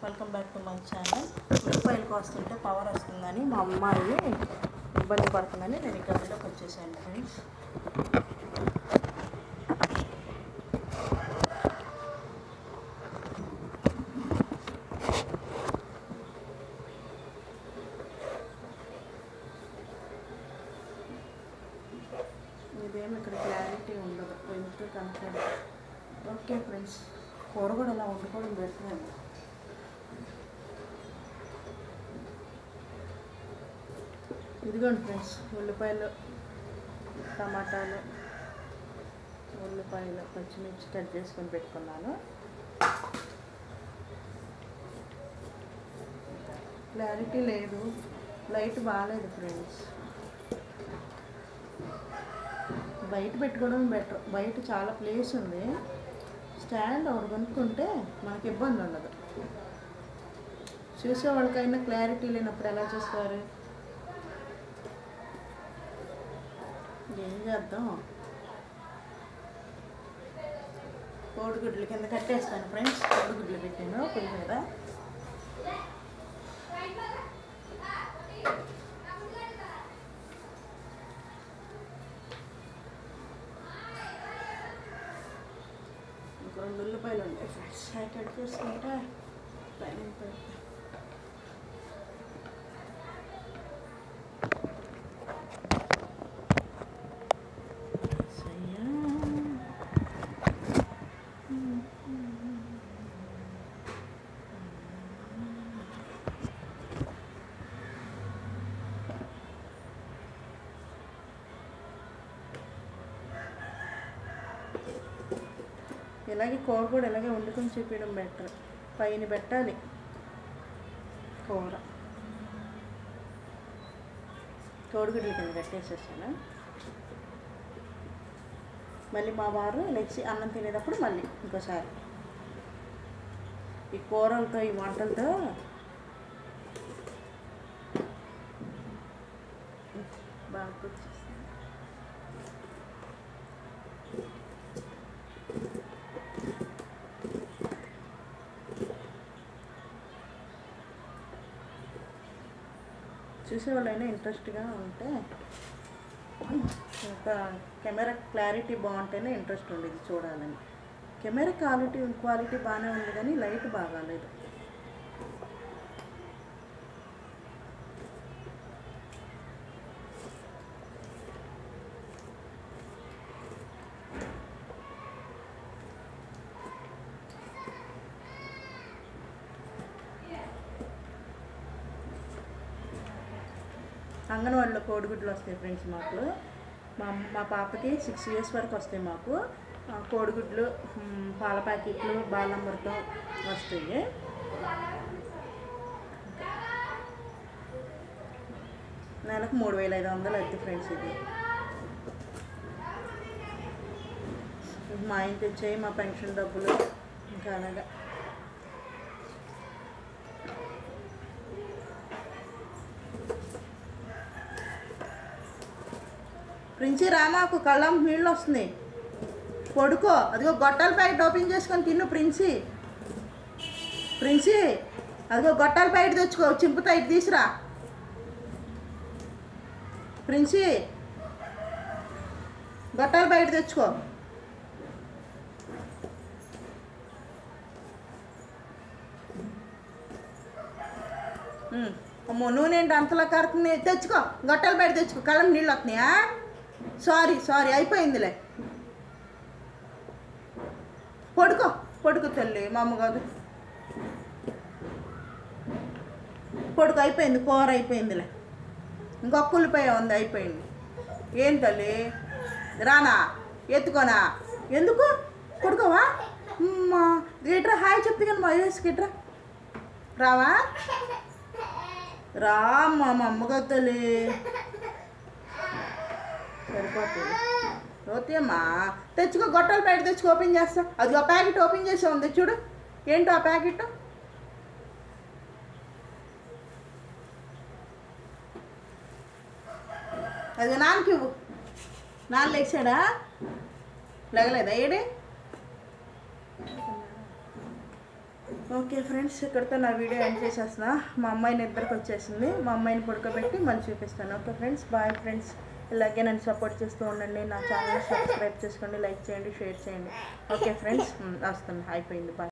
Welcome back to my channel ఉల్లిపాయలకు వస్తుంటే power వస్తుందని మా అమ్మాయి ఇబ్బంది పడుతుందని నేను ఇక్కడ వీడియోకి వచ్చేసాను ఫ్రెండ్స్ ఇదేమి ఇక్కడ క్లారిటీ ఉండదు ఎంత కనపడదు ఓకే ఫ్రెండ్స్ కూర కూడా ఇలా వండుకోవడం పెట్టలేదు ఇదిగోండి ఫ్రెండ్స్ ఉల్లిపాయలు టమాటాలు ఉల్లిపాయలు పచ్చిమిర్చి కట్ చేసుకొని పెట్టుకున్నాను క్లారిటీ లేదు లైట్ బాగాలేదు ఫ్రెండ్స్ బయట పెట్టుకోవడం బెటర్ బయట చాలా ప్లేస్ ఉంది స్టాండ్ ఒకటి కొనుక్కుంటే మనకి ఇబ్బంది ఉండదు చూసే వాళ్ళకైనా క్లారిటీ లేనప్పుడు ఎలా చూస్తారు ఏం చేద్దాం కోడిగుడ్లు కింద కట్టేస్తాను ఫ్రెండ్స్ కోడిగుడ్లు పెట్టాను పొయ్యి మీద ఇంకో రెండు ఉల్లిపాయలు ఉంటాయి ఫ్రెండ్స్ అవి కట్ చేసుకుంటే పైన పెడతాను సయ్యా. ఇలాగే కూర కూడా ఇలాగే వండుకొని చూపించడం బెటర్ పైన పెట్టాలి కూర కోడిగుడ్ల కింద పెట్టేసేసాను మళ్ళీ మా వారు లెగ్సి అన్నం తినేటప్పుడు మళ్ళీ ఇంకోసారి ఈ కూరలతో ఈ వంటలతో బాగా గుర్తొచ్చేసింది. చూసేవాళ్ళైనా ఇంట్రెస్ట్గా ఉంటే ఇంకా కెమెరా క్లారిటీ బాగుంటేనే ఇంట్రెస్ట్ ఉండేది చూడాలని కెమెరా క్వాలిటీ క్వాలిటీ బాగానే ఉంది కానీ లైట్ బాగాలేదు అంగన్వాడీలో కోడిగుడ్లు వస్తాయి ఫ్రెండ్స్ మాకు మా మా పాపకి సిక్స్ ఇయర్స్ వరకు వస్తాయి మాకు ఆ, కోడిగుడ్లు మ్, పాల ప్యాకెట్లు బాలమృతం వస్తాయి నెలకు మూడు వేల ఐదు వందలు అవుతుంది ఫ్రెండ్స్ ఇది మా ఆయన తెచ్చాయి మా పెన్షన్ డబ్బులు ఇంకా అలాగా ప్రిన్సి రామాకు కళ్ళం నీళ్ళు వస్తున్నాయి పడుకో అదిగో గొట్టాల ప్యాకెట్ ఓపెన్ చేసుకొని తిను ప్రిన్సి ప్రిన్సి అదిగో గొట్టాల ప్యాకెట్ తెచ్చుకో చింపుతా ఇటు తీసురా ప్రిన్సి గొట్టాల ప్యాకెట్ తెచ్చుకో ఉమ్. అమ్మో నూనె ఏంటి అంతలా కడుతుంది తెచ్చుకో గొట్టాల ప్యాకెట్ తెచ్చుకో కళ్ళం నీళ్ళు వస్తున్నాయా సారీ సారీ అయిపోయిందిలే పడుకో పడుకో తల్లి మా అమ్మ కాదు పడుకో అయిపోయింది కూర అయిపోయిందిలే ఇంకొక ఉల్లిపాయ ఉంది అయిపోయింది ఏం తల్లి రానా ఎత్తుకోనా ఎందుకు పడుకోవా అమ్మా గిట్రా హాయ్ చెప్తే కానీ మా వయసుకి గిట్రా రావా రా మా అమ్మగా తల్లి సరిపోతుంది ఓకేమ్మా తెచ్చుకో గొట్టల ప్యాకెట్ తెచ్చుకో ఓపెన్ చేస్తా అది ఆ ప్యాకెట్ ఓపెన్ చేసి ఉంది చూడు ఏంటో ఆ ప్యాకెట్ అది నాన్నకి ఇవ్వు నాన్న లేచాడా లేగలేదా ఏడే ఓకే ఫ్రెండ్స్ ఇక్కడితో నా వీడియో ఎండ్ చేసేస్తున్నా మా అమ్మాయి నిద్రకు వచ్చేసింది మా అమ్మాయిని పడుకోబెట్టి మళ్ళీ చూపిస్తాను ఓకే ఫ్రెండ్స్ బాయ్ ఫ్రెండ్స్ ఇలాగే నన్ను సపోర్ట్ చేస్తూ ఉండండి నా ఛానల్ సబ్స్క్రైబ్ చేసుకోండి లైక్ చేయండి షేర్ చేయండి ఓకే ఫ్రెండ్స్ వస్తుంది అయిపోయింది బాయ్